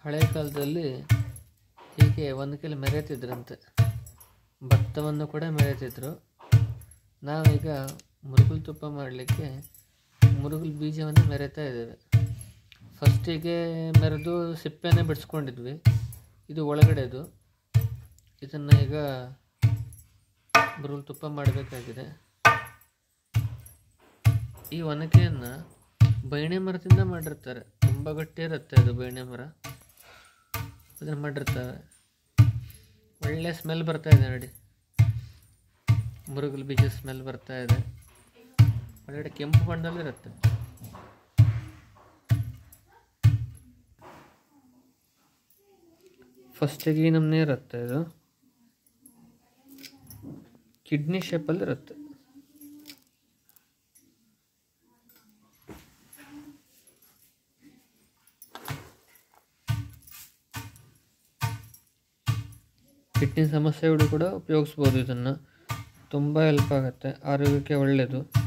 ಹಳೆ ಕಾಲದಲ್ಲಿ ಹೀಗೆ ಒಂದು ಕೈಲಿ ಮೆರೆತಿದ್ರಂತೆ ಭತ್ತವನ್ನು ಕೂಡ ಮೆರೆತಿದ್ರು ನಾವೀಗ ಮುರುಗಲ್ ತುಪ್ಪ ಮಾಡಲಿಕ್ಕೆ ಮುರುಗಲ್ ಬೀಜವನ್ನು ಮೆರೆತಾ ಇದ್ದೇವೆ ಫಸ್ಟಿಗೆ ಮೆರೆದು ಸಿಪ್ಪೆನೇ ಬಿಡಿಸ್ಕೊಂಡಿದ್ವಿ ಇದು ಒಳಗಡೆದು ಇದನ್ನು ಈಗ ಮುರುಗಲ್ ತುಪ್ಪ ಮಾಡಬೇಕಾಗಿದೆ ಈ ಒನಕೆಯನ್ನು ಬೈಣೆ ಮರದಿಂದ ಮಾಡಿರ್ತಾರೆ ತುಂಬ ಗಟ್ಟಿ ಇರುತ್ತೆ ಅದು ಬೈಣೆ ಮರ ಅದನ್ನು ಮಾಡಿರ್ತಾರೆ ಒಳ್ಳೆ ಸ್ಮೆಲ್ ಬರ್ತಾ ಇದೆ ನೋಡಿ ಮುರುಗಲ್ ಬೀಜ ಸ್ಮೆಲ್ ಬರ್ತಾ ಇದೆ ಒಳ್ಳೆ ಕೆಂಪು ಬಣ್ಣದಲ್ಲಿರುತ್ತೆ ಫಸ್ಟಿಗೆ ಈ ನಮ್ಮನೆ ಇರುತ್ತೆ ಇದು ಕಿಡ್ನಿ ಶೇಪಲ್ಲಿ ಇರುತ್ತೆ ಕಿಡ್ನಿ ಸಮಸ್ಯೆಗಳು ಕೂಡ ಉಪಯೋಗಿಸ್ಬೋದು ಇದನ್ನು ತುಂಬ ಹೆಲ್ಪ್ ಆಗುತ್ತೆ ಆರೋಗ್ಯಕ್ಕೆ ಒಳ್ಳೆಯದು